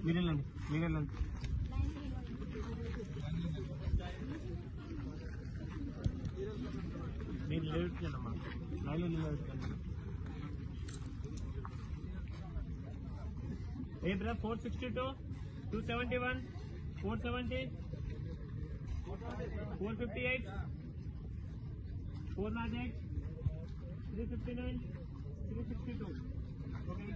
మీరు వెళ్ళండి మీరు వెళ్ళండి మీరు లేవుతున్నామ్మా లైన్లో నిలబెట్టుకోండి ఏ బ్రా four sixty two two seventy one four seventy four fifty eight four nought eight three fifty nine three sixty two okay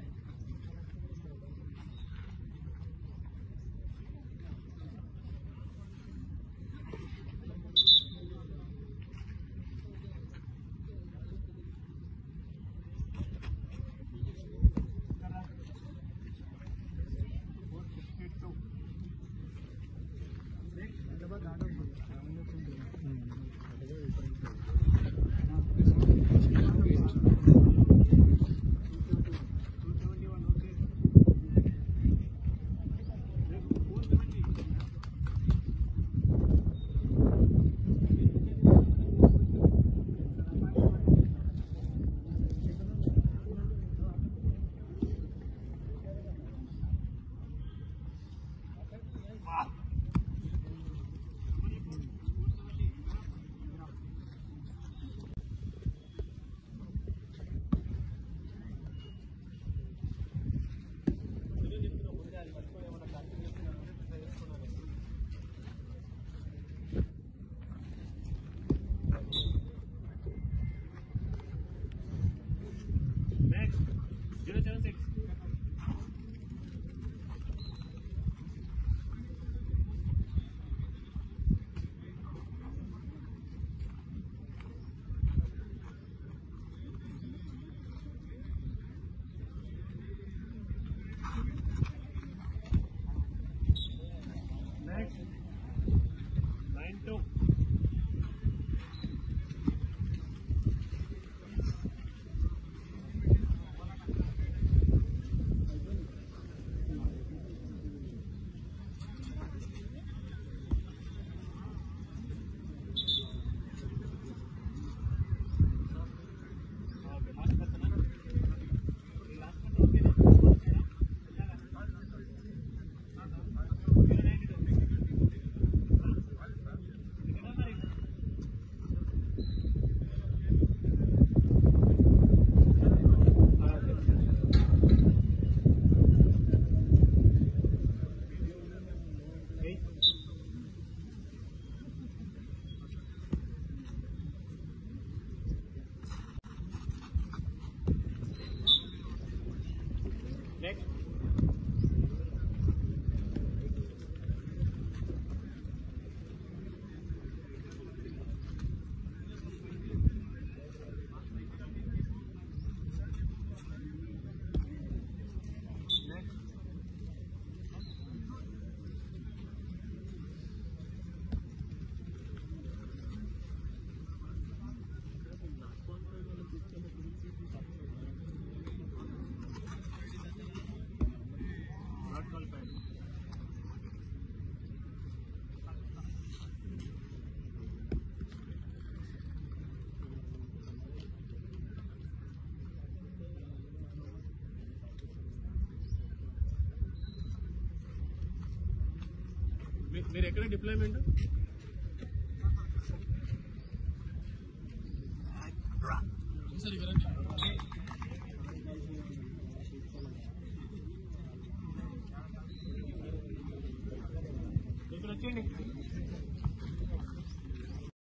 Next, zero seven six. Next, nine two. Okay, last person, huh? Okay, last person, okay na? Zero ninety two. ఇదేనా మరి? ఆ, okay. ఏయ్. Next. Next. Not qualified. మీ- మీరు ఎక్కడ deployment ఇక్కడ వచ్చేయండి